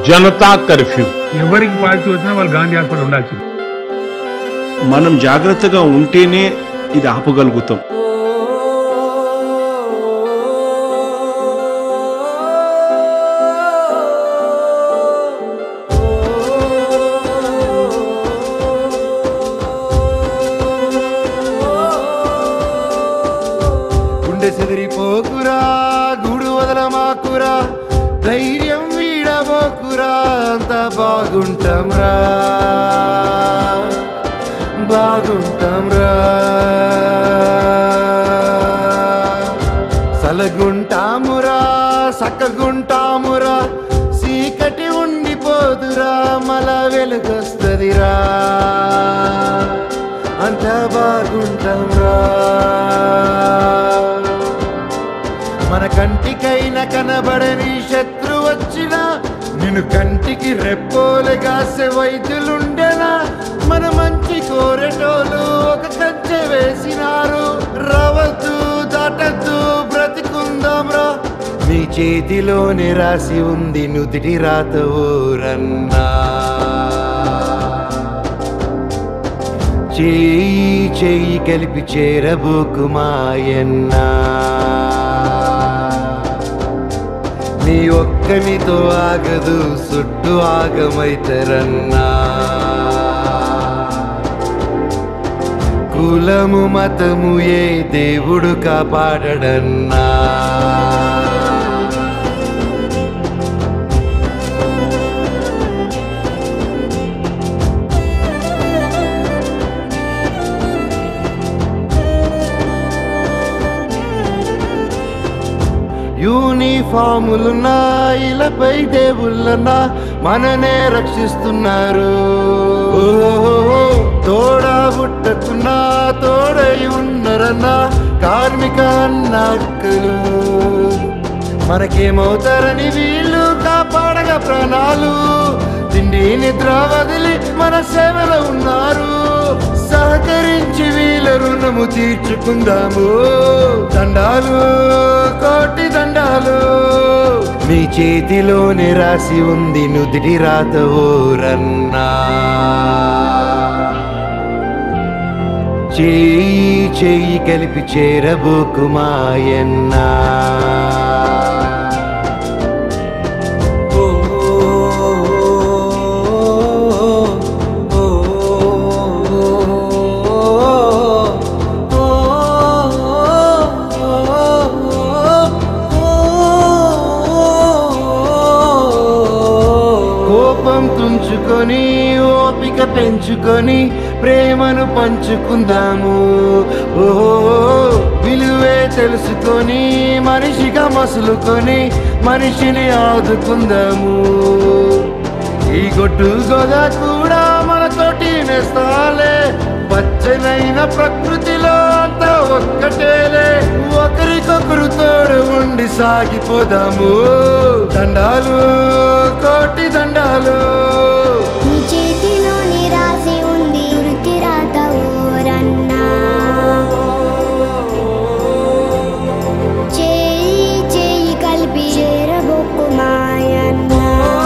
जनता कर्फ्यू ఎవరికి పాజిటివ్ వచ్చినా వాళ్ళు గాంధీ హాస్పిటల్ ఉండాల్సింది మనం జాగ్రత్తగా ఉంటేనే ఇది ఆపగలుగుతాం గుండె చెదిరిపోకురా గూడు వదలమాకురా ధైర్యం వీడబోకురా అంత బాగుంటాంరా బాగుంటాంరా సలగుంటామురా సక్కగుంటామురా చీకటి ఉండిపోదురా మల వెలుగొస్తదిరా అంత బాగుంటాంరా మన కంటికైన కనబడని శత్రు వచ్చినా నిన్ను కంటికి రెప్పోలుగాసే వైద్యులుండెనా మన మంచి కోరెటోలు ఒక కంచె వేసినారు రవద్దు దాటద్దు బ్రతికుందాంరా నీ చేతిలోనే రాసి ఉంది నుదిటి రాత ఊరన్నా చేయి చేయి కలిపి చేరబోకు మాయన్నా నీ ఒక్కనితో ఆగదు సుట్టు ఆగమైతరన్నా కులము మతము ఏ దేవుడు కాపాడడన్నా యూనిఫాములున్నా ఇలపై దేవుళ్ళన్నా మననే రక్షిస్తున్నారు ఓహో, తోడా పుట్టకున్నా తోడై ఉన్నరన్నా కార్మిక అన్నక్కలు మనకేమవుతారని వీళ్ళు కాపాడగా ప్రాణాలు తిండి నిద్ర వదిలి మన సేవలో ఉన్నారు సహకరించి వీళ్ళ రుణము తీర్చుకుందాము దండాలు కోటి దండాలు నీ చేతిలోనే రాసి ఉంది నుదిటి రాత ఓరన్నా చేయి చేయి కలిపి చేరబోకు మాయన్నా కోపం తుంచుకొని ఓపిక పెంచుకొని ప్రేమను పంచుకుందాము ఓహో విలువే తెలుసుకొని మనిషిగా మసులుకొని మనిషిని ఆదుకుందాము ఈ గొడ్డు గొద కూడా మనతోటి నేస్తాలే పచ్చనైన ప్రకృతిలో అంతా ఒక్కటేలే ఒకరికొకరు తోడు ఉండి సాగిపోదాము దండాలు కోటి దండాలు నీ చేతిలోని రాసి ఉంది వృత్తి రాత ఊరన్నా చేయి చేయి కలిపి చేరబొక్కు మాయన్నా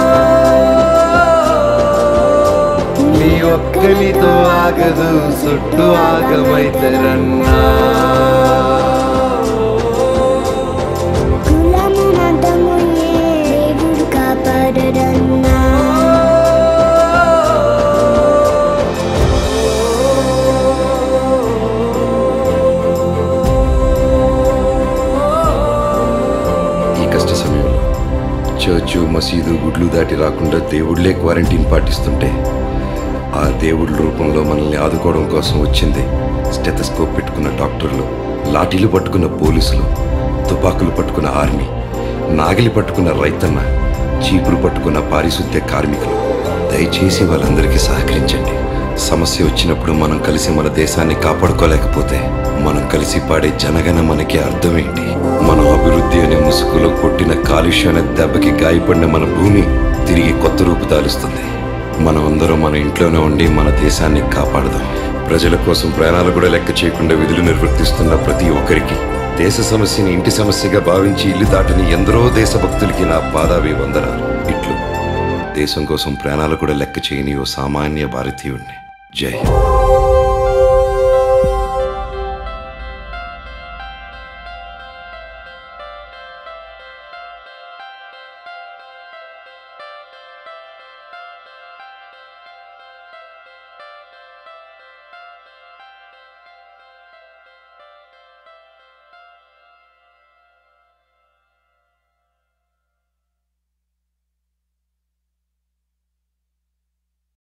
నీ ఒక్కనితో ఆగదు చుట్టూ ఆగమైతరన్నా కులము మతము ఏ దేవుడు కాపాడడన్నా ఈ కష్ట సమయంలో చర్చు మసీదు గుడ్లు దాటి రాకుండా దేవుళ్లే క్వారంటైన్ పాటిస్తుంటే ఆ దేవుళ్ళ రూపంలో మనల్ని ఆదుకోవడం కోసం వచ్చింది స్టెథస్కోప్ పెట్టుకున్న డాక్టర్లు లాఠీలు పట్టుకున్న పోలీసులు తుపాకులు పట్టుకున్న ఆర్మీ నాగిలి పట్టుకున్న రైతన్న చీపురు పట్టుకున్న పారిశుద్ధ్య కార్మికులు దయచేసి వాళ్ళందరికీ సహకరించండి సమస్య వచ్చినప్పుడు మనం కలిసి మన దేశాన్ని కాపాడుకోలేకపోతే మనం కలిసి పాడే జనగణ మనకి అర్థమేంటి మన అభివృద్ధి అనే ముసుగులో కొట్టిన కాలుష్యం అనే దెబ్బకి గాయపడిన మన భూమి తిరిగి కొత్త రూపు దాలుస్తుంది మనం అందరం మన ఇంట్లోనే ఉండి మన దేశాన్ని కాపాడదాం ప్రజల కోసం ప్రాణాలు కూడా లెక్క చేయకుండా విధులు నిర్వర్తిస్తున్న ప్రతి ఒక్కరికి దేశ సమస్యని ఇంటి సమస్యగా భావించి ఇల్లు దాటని ఎందరో దేశభక్తులకి నా పాదావి వందనాలు ఇట్లు దేశం కోసం ప్రాణాలు కూడా లెక్క చేయని ఓ సామాన్య భారతీయుడిని జై హింద్